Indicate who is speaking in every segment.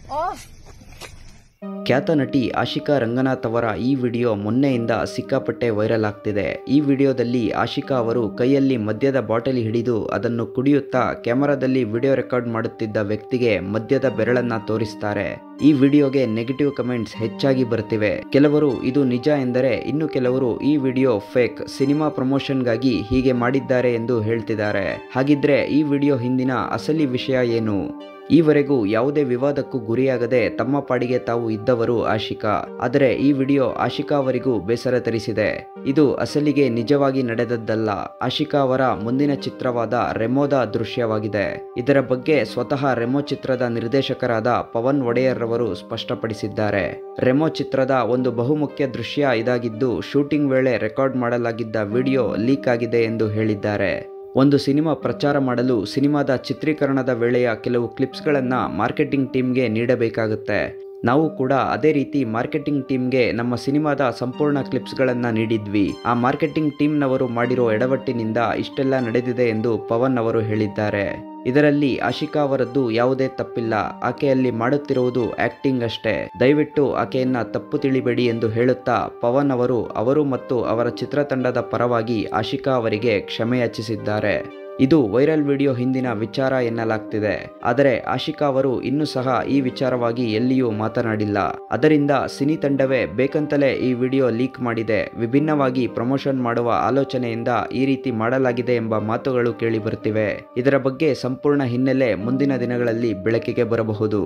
Speaker 1: off.
Speaker 2: ಖ್ಯಾತ ನಟಿ ಆಶಿಕಾ ರಂಗನಾಥ್ ಅವರ ಈ ವಿಡಿಯೋ ಮೊನ್ನೆಯಿಂದ ಸಿಕ್ಕಾಪಟ್ಟೆ ವೈರಲ್ ಆಗ್ತಿದೆ ಈ ವಿಡಿಯೋದಲ್ಲಿ ಆಶಿಕಾ ಅವರು ಕೈಯಲ್ಲಿ ಮದ್ಯದ ಬಾಟಲಿ ಹಿಡಿದು ಅದನ್ನು ಕುಡಿಯುತ್ತಾ ಕ್ಯಾಮರಾದಲ್ಲಿ ವಿಡಿಯೋ ರೆಕಾರ್ಡ್ ಮಾಡುತ್ತಿದ್ದ ವ್ಯಕ್ತಿಗೆ ಮದ್ಯದ ಬೆರಳನ್ನ ತೋರಿಸ್ತಾರೆ ಈ ವಿಡಿಯೋಗೆ ನೆಗೆಟಿವ್ ಕಮೆಂಟ್ಸ್ ಹೆಚ್ಚಾಗಿ ಬರ್ತಿವೆ ಕೆಲವರು ಇದು ನಿಜ ಎಂದರೆ ಇನ್ನು ಕೆಲವರು ಈ ವಿಡಿಯೋ ಫೇಕ್ ಸಿನಿಮಾ ಪ್ರಮೋಷನ್ಗಾಗಿ ಹೀಗೆ ಮಾಡಿದ್ದಾರೆ ಎಂದು ಹೇಳ್ತಿದ್ದಾರೆ ಹಾಗಿದ್ರೆ ಈ ವಿಡಿಯೋ ಹಿಂದಿನ ಅಸಲಿ ವಿಷಯ ಏನು ಈವರೆಗೂ ಯಾವುದೇ ವಿವಾದಕ್ಕೂ ಗುರಿಯಾಗದೆ ತಮ್ಮ ಪಾಡಿಗೆ ತಾವು ಇದ್ದವರು ಆಶಿಕಾ ಆದರೆ ಈ ವಿಡಿಯೋ ಆಶಿಕಾ ಅವರಿಗೂ ಬೇಸರ ತರಿಸಿದೆ ಇದು ಅಸಲಿಗೆ ನಿಜವಾಗಿ ನಡೆದದ್ದಲ್ಲ ಆಶಿಕಾ ಅವರ ಮುಂದಿನ ಚಿತ್ರವಾದ ರೆಮೋದ ದೃಶ್ಯವಾಗಿದೆ ಇದರ ಬಗ್ಗೆ ಸ್ವತಃ ರೆಮೋ ಚಿತ್ರದ ನಿರ್ದೇಶಕರಾದ ಪವನ್ ಒಡೆಯರ್ ರವರು ಸ್ಪಷ್ಟಪಡಿಸಿದ್ದಾರೆ ರೆಮೋ ಚಿತ್ರದ ಒಂದು ಬಹುಮುಖ್ಯ ದೃಶ್ಯ ಇದಾಗಿದ್ದು ಶೂಟಿಂಗ್ ವೇಳೆ ರೆಕಾರ್ಡ್ ಮಾಡಲಾಗಿದ್ದ ವಿಡಿಯೋ ಲೀಕ್ ಆಗಿದೆ ಎಂದು ಹೇಳಿದ್ದಾರೆ ಒಂದು ಸಿನಿಮಾ ಪ್ರಚಾರ ಮಾಡಲು ಸಿನಿಮಾದ ಚಿತ್ರೀಕರಣದ ವೇಳೆಯ ಕೆಲವು ಕ್ಲಿಪ್ಸ್ಗಳನ್ನು ಮಾರ್ಕೆಟಿಂಗ್ ಟೀಮ್ಗೆ ನೀಡಬೇಕಾಗುತ್ತೆ ನಾವು ಕೂಡ ಅದೇ ರೀತಿ ಮಾರ್ಕೆಟಿಂಗ್ ಟೀಮ್ಗೆ ನಮ್ಮ ಸಿನಿಮಾದ ಸಂಪೂರ್ಣ ಕ್ಲಿಪ್ಸ್ಗಳನ್ನು ನೀಡಿದ್ವಿ ಆ ಮಾರ್ಕೆಟಿಂಗ್ ಟೀಮ್ನವರು ಮಾಡಿರೋ ಎಡವಟ್ಟಿನಿಂದ ಇಷ್ಟೆಲ್ಲ ನಡೆದಿದೆ ಎಂದು ಪವನ್ ಅವರು ಹೇಳಿದ್ದಾರೆ ಇದರಲ್ಲಿ ಆಶಿಕಾ ಅವರದ್ದು ಯಾವುದೇ ತಪ್ಪಿಲ್ಲ ಆಕೆಯಲ್ಲಿ ಮಾಡುತ್ತಿರುವುದು ಆಕ್ಟಿಂಗ್ ಅಷ್ಟೇ ದಯವಿಟ್ಟು ಆಕೆಯನ್ನ ತಪ್ಪು ತಿಳಿಬೇಡಿ ಎಂದು ಹೇಳುತ್ತಾ ಪವನ್ ಅವರು ಅವರು ಮತ್ತು ಅವರ ಚಿತ್ರತಂಡದ ಪರವಾಗಿ ಆಶಿಕಾ ಅವರಿಗೆ ಕ್ಷಮೆ ಯಾಚಿಸಿದ್ದಾರೆ ಇದು ವೈರಲ್ ವಿಡಿಯೋ ಹಿಂದಿನ ವಿಚಾರ ಎನ್ನಲಾಗ್ತಿದೆ ಆದರೆ ಆಶಿಕಾ ಅವರು ಇನ್ನೂ ಸಹ ಈ ವಿಚಾರವಾಗಿ ಎಲ್ಲಿಯೂ ಮಾತನಾಡಿಲ್ಲ ಅದರಿಂದ ಸಿನಿ ತಂಡವೇ ಬೇಕಂತಲೇ ಈ ವಿಡಿಯೋ ಲೀಕ್ ಮಾಡಿದೆ ವಿಭಿನ್ನವಾಗಿ ಪ್ರಮೋಷನ್ ಮಾಡುವ ಆಲೋಚನೆಯಿಂದ ಈ ರೀತಿ ಮಾಡಲಾಗಿದೆ ಎಂಬ ಮಾತುಗಳು ಕೇಳಿ ಬರ್ತಿವೆ ಇದರ ಬಗ್ಗೆ ಸಂಪೂರ್ಣ ಹಿನ್ನೆಲೆ ಮುಂದಿನ ದಿನಗಳಲ್ಲಿ ಬೆಳಕಿಗೆ ಬರಬಹುದು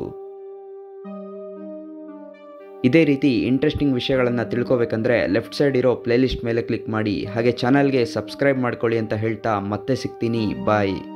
Speaker 2: ಇದೇ ರೀತಿ ಇಂಟ್ರೆಸ್ಟಿಂಗ್ ವಿಷಯಗಳನ್ನು ತಿಳ್ಕೊಬೇಕಂದ್ರೆ ಲೆಫ್ಟ್ ಸೈಡ್ ಇರೋ ಪ್ಲೇಲಿಸ್ಟ್ ಮೇಲೆ ಕ್ಲಿಕ್ ಮಾಡಿ ಹಾಗೆ ಚಾನಲ್ಗೆ ಸಬ್ಸ್ಕ್ರೈಬ್ ಮಾಡ್ಕೊಳ್ಳಿ ಅಂತ ಹೇಳ್ತಾ ಮತ್ತೆ ಸಿಗ್ತೀನಿ ಬಾಯ್